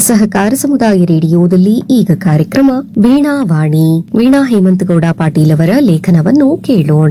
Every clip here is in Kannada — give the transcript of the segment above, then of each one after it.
ಸಹಕಾರ ಸಮುದಾಯ ರೇಡಿಯೋದಲ್ಲಿ ಈಗ ಕಾರ್ಯಕ್ರಮ ವೀಣಾವಾಣಿ ವೀಣಾ ಹೇಮಂತಗೌಡ ಪಾಟೀಲ್ ಅವರ ಲೇಖನವನ್ನು ಕೇಳೋಣ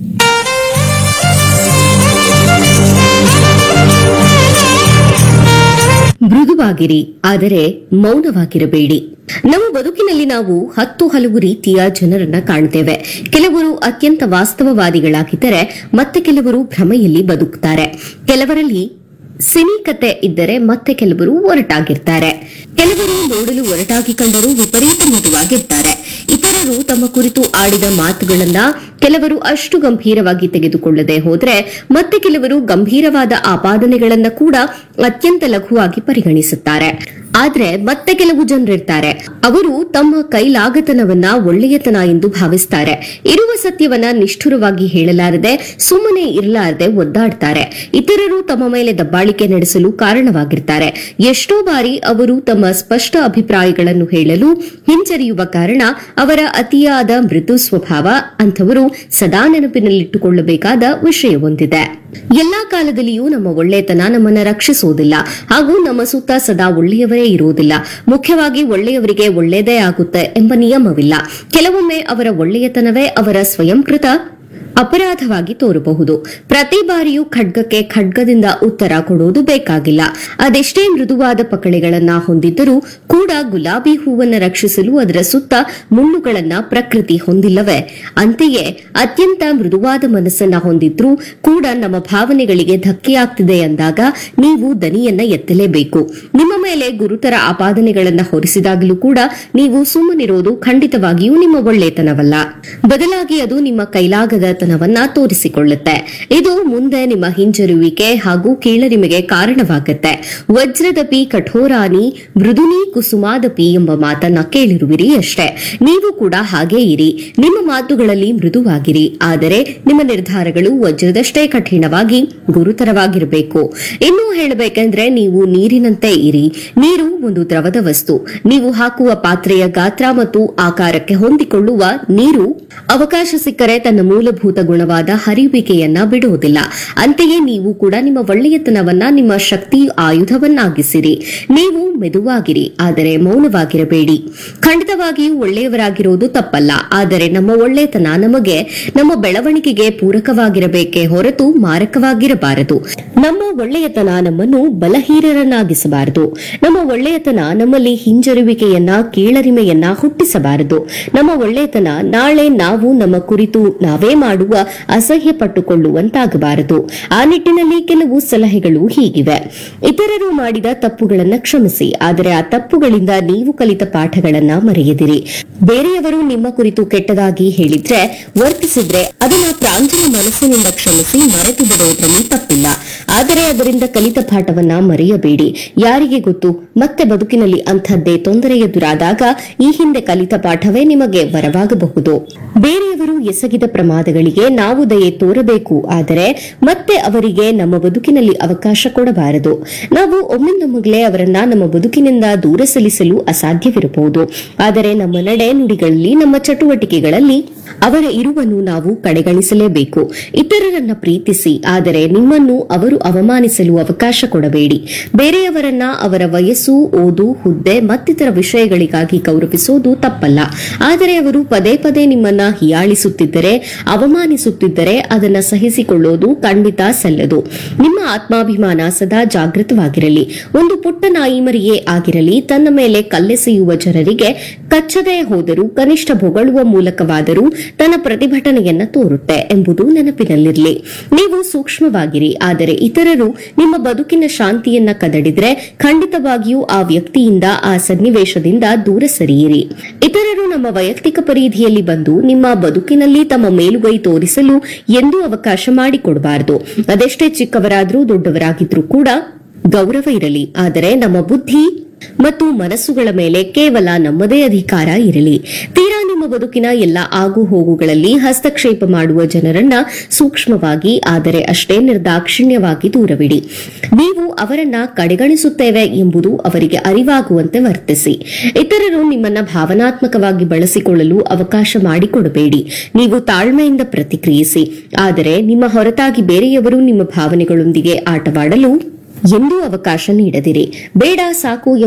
ಮೃದುವಾಗಿರಿ ಆದರೆ ಮೌನವಾಗಿರಬೇಡಿ ನಮ್ಮ ಬದುಕಿನಲ್ಲಿ ನಾವು ಹತ್ತು ಹಲವು ರೀತಿಯ ಜನರನ್ನ ಕಾಣ್ತೇವೆ ಕೆಲವರು ಅತ್ಯಂತ ವಾಸ್ತವವಾದಿಗಳಾಗಿದ್ದರೆ ಮತ್ತೆ ಕೆಲವರು ಭ್ರಮೆಯಲ್ಲಿ ಬದುಕುತ್ತಾರೆ ಕೆಲವರಲ್ಲಿ ಸಿನಿಕತೆ ಇದ್ದರೆ ಮತ್ತೆ ಕೆಲವರು ಒರಟಾಗಿರ್ತಾರೆ ಕೆಲವರು ನೋಡಲು ಒರಟಾಗಿ ಕಂಡರೂ ವಿಪರೀತ ಮೃದುವಾಗಿರ್ತಾರೆ ಇತರರು ತಮ್ಮ ಕುರಿತು ಆಡಿದ ಮಾತುಗಳನ್ನ ಕೆಲವರು ಅಷ್ಟು ಗಂಭೀರವಾಗಿ ತೆಗೆದುಕೊಳ್ಳದೆ ಹೋದ್ರೆ ಮತ್ತೆ ಕೆಲವರು ಗಂಭೀರವಾದ ಆಪಾದನೆಗಳನ್ನ ಕೂಡ ಅತ್ಯಂತ ಲಘುವಾಗಿ ಪರಿಗಣಿಸುತ್ತಾರೆ ಆದ್ರೆ ಮತ್ತೆ ಕೆಲವು ಜನರಿರ್ತಾರೆ ಅವರು ತಮ್ಮ ಕೈಲಾಗತನವನ್ನ ಒಳ್ಳೆಯತನ ಎಂದು ಭಾವಿಸ್ತಾರೆ ಇರುವ ಸತ್ಯವನ್ನ ನಿಷ್ಠುರವಾಗಿ ಹೇಳಲಾರದೆ ಸುಮ್ಮನೆ ಇರಲಾರದೆ ಒದ್ದಾಡ್ತಾರೆ ಇತರರು ತಮ್ಮ ಮೇಲೆ ದಬ್ಬಾಳಿಕೆ ನಡೆಸಲು ಕಾರಣವಾಗಿರ್ತಾರೆ ಎಷ್ಟೋ ಬಾರಿ ಅವರು ತಮ್ಮ ಸ್ಪಷ್ಟ ಅಭಿಪ್ರಾಯಗಳನ್ನು ಹೇಳಲು ಹಿಂಜರಿಯುವ ಕಾರಣ ಅವರ ಅತಿಯಾದ ಮೃದು ಸ್ವಭಾವ ಅಂಥವರು ಸದಾ ನೆನಪಿನಲ್ಲಿಟ್ಟುಕೊಳ್ಳಬೇಕಾದ ವಿಷಯವೊಂದಿದೆ ಎಲ್ಲಾ ಕಾಲದಲ್ಲಿಯೂ ನಮ್ಮ ಒಳ್ಳೆತನ ನಮ್ಮನ್ನ ರಕ್ಷಿಸುವುದಿಲ್ಲ ಹಾಗೂ ನಮ್ಮ ಸುತ್ತ ಸದಾ ಒಳ್ಳೆಯವರೇ ಇರುವುದಿಲ್ಲ ಮುಖ್ಯವಾಗಿ ಒಳ್ಳೆಯವರಿಗೆ ಒಳ್ಳೆಯದೇ ಆಗುತ್ತೆ ಎಂಬ ನಿಯಮವಿಲ್ಲ ಕೆಲವೊಮ್ಮೆ ಅವರ ಒಳ್ಳೆಯತನವೇ ಅವರ ಸ್ವಯಂಕೃತ ಅಪರಾಧವಾಗಿ ತೋರಬಹುದು ಪ್ರತಿ ಬಾರಿಯೂ ಖಡ್ಗಕ್ಕೆ ಖಡ್ಗದಿಂದ ಉತ್ತರ ಕೊಡುವುದು ಬೇಕಾಗಿಲ್ಲ ಅದೆಷ್ಟೇ ಮೃದುವಾದ ಪಕಳೆಗಳನ್ನ ಹೊಂದಿದ್ದರೂ ಕೂಡ ಗುಲಾಬಿ ಹೂವನ್ನ ರಕ್ಷಿಸಲು ಅದರ ಸುತ್ತ ಮುಳ್ಳುಗಳನ್ನ ಪ್ರಕೃತಿ ಹೊಂದಿಲ್ಲವೇ ಅಂತೆಯೇ ಅತ್ಯಂತ ಮೃದುವಾದ ಮನಸ್ಸನ್ನ ಹೊಂದಿದ್ರೂ ಕೂಡ ನಮ್ಮ ಭಾವನೆಗಳಿಗೆ ಧಕ್ಕೆಯಾಗ್ತಿದೆ ಅಂದಾಗ ನೀವು ದನಿಯನ್ನ ಎತ್ತಲೇಬೇಕು ನಿಮ್ಮ ಮೇಲೆ ಗುರುತರ ಆಪಾದನೆಗಳನ್ನ ಹೊರಿಸಿದಾಗಲೂ ಕೂಡ ನೀವು ಸುಮ್ಮನಿರೋದು ಖಂಡಿತವಾಗಿಯೂ ನಿಮ್ಮ ಒಳ್ಳೆತನವಲ್ಲ ಬದಲಾಗಿ ಅದು ನಿಮ್ಮ ಕೈಲಾಗದತನವನ್ನ ತೋರಿಸಿಕೊಳ್ಳುತ್ತೆ ಇದು ಮುಂದೆ ನಿಮ್ಮ ಹಿಂಜರುವಿಕೆ ಹಾಗೂ ಕೀಳರಿಮೆಗೆ ಕಾರಣವಾಗುತ್ತೆ ವಜ್ರದಪಿ ಕಠೋರಾನಿ ಮೃದುನಿ ಕುಸುಮಾದಪಿ ಎಂಬ ಮಾತನ್ನ ಕೇಳಿರುವಿರಿ ಅಷ್ಟೇ ನೀವು ಕೂಡ ಹಾಗೇ ಇರಿ ನಿಮ್ಮ ಮಾತುಗಳಲ್ಲಿ ಮೃದುವಾಗಿರಿ ಆದರೆ ನಿಮ್ಮ ನಿರ್ಧಾರಗಳು ವಜ್ರದಷ್ಟೇ ಕಠಿಣವಾಗಿ ಗುರುತರವಾಗಿರಬೇಕು ಇನ್ನೂ ಹೇಳಬೇಕೆಂದ್ರೆ ನೀವು ನೀರಿನಂತೆ ಇರಿ ನೀರು ಒಂದು ದ್ರವದ ವಸ್ತು ನೀವು ಹಾಕುವ ಪಾತ್ರೆಯ ಗಾತ್ರ ಮತ್ತು ಆಕಾರಕ್ಕೆ ಹೊಂದಿಕೊಳ್ಳುವ ನೀರು ಅವಕಾಶ ಸಿಕ್ಕರೆ ತನ್ನ ಮೂಲಭೂತ ಗುಣವಾದ ಹರಿಯುವಿಕೆಯನ್ನ ಬಿಡುವುದಿಲ್ಲ ಅಂತೆಯೇ ನೀವು ಕೂಡ ನಿಮ್ಮ ಒಳ್ಳೆಯತನವನ್ನ ನಿಮ್ಮ ಶಕ್ತಿ ಆಯುಧವನ್ನಾಗಿಸಿರಿ ನೀವು ಮೆದುವಾಗಿರಿ ಆದರೆ ಮೌನವಾಗಿರಬೇಡಿ ಖಂಡಿತವಾಗಿಯೂ ಒಳ್ಳೆಯವರಾಗಿರುವುದು ತಪ್ಪಲ್ಲ ಆದರೆ ನಮ್ಮ ಒಳ್ಳೆಯತನ ನಮಗೆ ನಮ್ಮ ಬೆಳವಣಿಗೆಗೆ ಪೂರಕವಾಗಿರಬೇಕೇ ಹೊರತು ಮಾರಕವಾಗಿರಬಾರದು ನಮ್ಮ ಒಳ್ಳೆಯತನ ನಮ್ಮನ್ನು ಬಲಹೀನರನ್ನಾಗಿಸಬಾರದು ನಮ್ಮ ಒಳ್ಳೆಯತನ ನಮ್ಮಲ್ಲಿ ಹಿಂಜರುವಿಕೆಯನ್ನ ಕೀಳರಿಮೆಯನ್ನ ಹುಟ್ಟಿಸಬಾರದು ನಮ್ಮ ಒಳ್ಳೆಯತನ ನಾಳೆ ನಾವು ನಮ್ಮ ಕುರಿತು ನಾವೇ ಮಾಡುವ ಅಸಹ್ಯ ಪಟ್ಟುಕೊಳ್ಳುವಂತಾಗಬಾರದು ಆ ನಿಟ್ಟಿನಲ್ಲಿ ಕೆಲವು ಸಲಹೆಗಳು ಹೀಗಿವೆ ಇತರರು ಮಾಡಿದ ತಪ್ಪುಗಳನ್ನ ಕ್ಷಮಿಸಿ ಆದರೆ ಆ ತಪ್ಪುಗಳಿಂದ ನೀವು ಕಲಿತ ಪಾಠಗಳನ್ನ ಮರೆಯದಿರಿ ಬೇರೆಯವರು ನಿಮ್ಮ ಕುರಿತು ಕೆಟ್ಟದಾಗಿ ಹೇಳಿದ್ರೆ ವರ್ತಿಸಿದ್ರೆ ಅದನ್ನ ಪ್ರಾಂಜಲ ಮನಸ್ಸಿನಿಂದ ಕ್ಷಮಿಸಿ ಮರೆತು ಬಿಡುವುದರಲ್ಲಿ ತಪ್ಪಿಲ್ಲ ಆದರೆ ಅದರಿಂದ ಕಲಿತ ಪಾಠವನ್ನ ಮರೆಯಬೇಡಿ ಯಾರಿಗೆ ಗೊತ್ತು ಮತ್ತೆ ಬದುಕಿನಲ್ಲಿ ಅಂಥದ್ದೇ ತೊಂದರೆ ಎದುರಾದಾಗ ಈ ಹಿಂದೆ ಕಲಿತ ಪಾಠವೇ ನಿಮಗೆ ವರವಾಗಬಹುದು ಬೇರೆಯವರು ಎಸಗಿದ ಪ್ರಮಾದಗಳಿಗೆ ನಾವು ದಯೆ ತೋರಬೇಕು ಆದರೆ ಮತ್ತೆ ಅವರಿಗೆ ನಮ್ಮ ಬದುಕಿನಲ್ಲಿ ಅವಕಾಶ ಕೊಡಬಾರದು ನಾವು ಒಮ್ಮಿಂದೊಮ್ಮೆಗಳೇ ಅವರನ್ನ ನಮ್ಮ ಬದುಕಿನಿಂದ ದೂರ ಸಲ್ಲಿಸಲು ಅಸಾಧ್ಯವಿರಬಹುದು ಆದರೆ ನಮ್ಮ ನಡೆ ನುಡಿಗಳಲ್ಲಿ ನಮ್ಮ ಚಟುವಟಿಕೆಗಳಲ್ಲಿ ಅವರ ಇರುವನ್ನು ನಾವು ಕಡೆಗಣಿಸಲೇಬೇಕು ಇತರರನ್ನ ಪ್ರೀತಿಸಿ ಆದರೆ ನಿಮ್ಮನ್ನು ಅವರು ಅವಮಾನಿಸಲು ಅವಕಾಶ ಕೊಡಬೇಡಿ ಬೇರೆಯವರನ್ನ ಅವರ ವಯಸ್ಸು ಓದು ಹುದ್ದೆ ಮತ್ತಿತರ ವಿಷಯಗಳಿಗಾಗಿ ಗೌರವಿಸುವುದು ತಪ್ಪಲ್ಲ ಆದರೆ ಅವರು ಪದೇ ಪದೇ ನಿಮ್ಮನ್ನ ಹೀಯಾಳಿಸುತ್ತಿದ್ದರೆ ಅವಮಾನಿಸುತ್ತಿದ್ದರೆ ಅದನ್ನ ಸಹಿಸಿಕೊಳ್ಳೋದು ಖಂಡಿತ ಸಲ್ಲದು ನಿಮ್ಮ ಆತ್ಮಾಭಿಮಾನ ಸದಾ ಜಾಗೃತವಾಗಿರಲಿ ಒಂದು ಪುಟ್ಟ ನಾಯಿ ಮರಿಯೇ ಆಗಿರಲಿ ತನ್ನ ಮೇಲೆ ಕಲ್ಲೆಸೆಯುವ ಜನರಿಗೆ ಕಚ್ಚದೇ ಹೋದರೂ ಕನಿಷ್ಠ ಹೊಗಳುವ ಮೂಲಕವಾದರೂ ತನ್ನ ಪ್ರತಿಭಟನೆಯನ್ನ ತೋರುತ್ತೆ ಎಂಬುದು ನೆನಪಿನಲ್ಲಿರಲಿ ನೀವು ಸೂಕ್ಷ್ಮವಾಗಿರಿ ಆದರೆ ಇತರರು ನಿಮ್ಮ ಬದುಕಿನ ಶಾಂತಿಯನ್ನ ಕದಡಿದ್ರೆ ಖಂಡಿತವಾಗಿಯೂ ಆ ವ್ಯಕ್ತಿಯಿಂದ ಆ ಸನ್ನಿವೇಶದಿಂದ ದೂರ ಸರಿಯಿರಿ ಇತರರು ನಮ್ಮ ವೈಯಕ್ತಿಕ ಪರಿಧಿಯಲ್ಲಿ ಬಂದು ನಿಮ್ಮ ಬದುಕಿನಲ್ಲಿ ತಮ್ಮ ಮೇಲುಗೈ ತೋರಿಸಲು ಎಂದೂ ಅವಕಾಶ ಮಾಡಿಕೊಡಬಾರದು ಅದೆಷ್ಟೇ ಚಿಕ್ಕವರಾದ್ರೂ ದೊಡ್ಡವರಾಗಿದ್ರೂ ಕೂಡ ಗೌರವ ಇರಲಿ ಆದರೆ ನಮ್ಮ ಬುದ್ಧಿ ಮತ್ತು ಮನಸ್ಸುಗಳ ಮೇಲೆ ಕೇವಲ ನಮ್ಮದೇ ಅಧಿಕಾರ ಇರಲಿ ತೀರಾ ನಿಮ್ಮ ಬದುಕಿನ ಎಲ್ಲ ಆಗು ಹೋಗುಗಳಲ್ಲಿ ಹಸ್ತಕ್ಷೇಪ ಮಾಡುವ ಜನರನ್ನ ಸೂಕ್ಷ್ಮವಾಗಿ ಆದರೆ ಅಷ್ಟೇ ನಿರ್ದಾಕ್ಷಿಣ್ಯವಾಗಿ ದೂರವಿಡಿ ನೀವು ಅವರನ್ನ ಕಡೆಗಣಿಸುತ್ತೇವೆ ಎಂಬುದು ಅವರಿಗೆ ಅರಿವಾಗುವಂತೆ ವರ್ತಿಸಿ ಇತರರು ನಿಮ್ಮನ್ನ ಭಾವನಾತ್ಮಕವಾಗಿ ಬಳಸಿಕೊಳ್ಳಲು ಅವಕಾಶ ಮಾಡಿಕೊಡಬೇಡಿ ನೀವು ತಾಳ್ಮೆಯಿಂದ ಪ್ರತಿಕ್ರಿಯಿಸಿ ಆದರೆ ನಿಮ್ಮ ಹೊರತಾಗಿ ಬೇರೆಯವರು ನಿಮ್ಮ ಭಾವನೆಗಳೊಂದಿಗೆ ಆಟವಾಡಲು ಎಂದೂ ಅವಕಾಶ ನೀಡದಿರಿ ಬೇಡ ಸಾಕು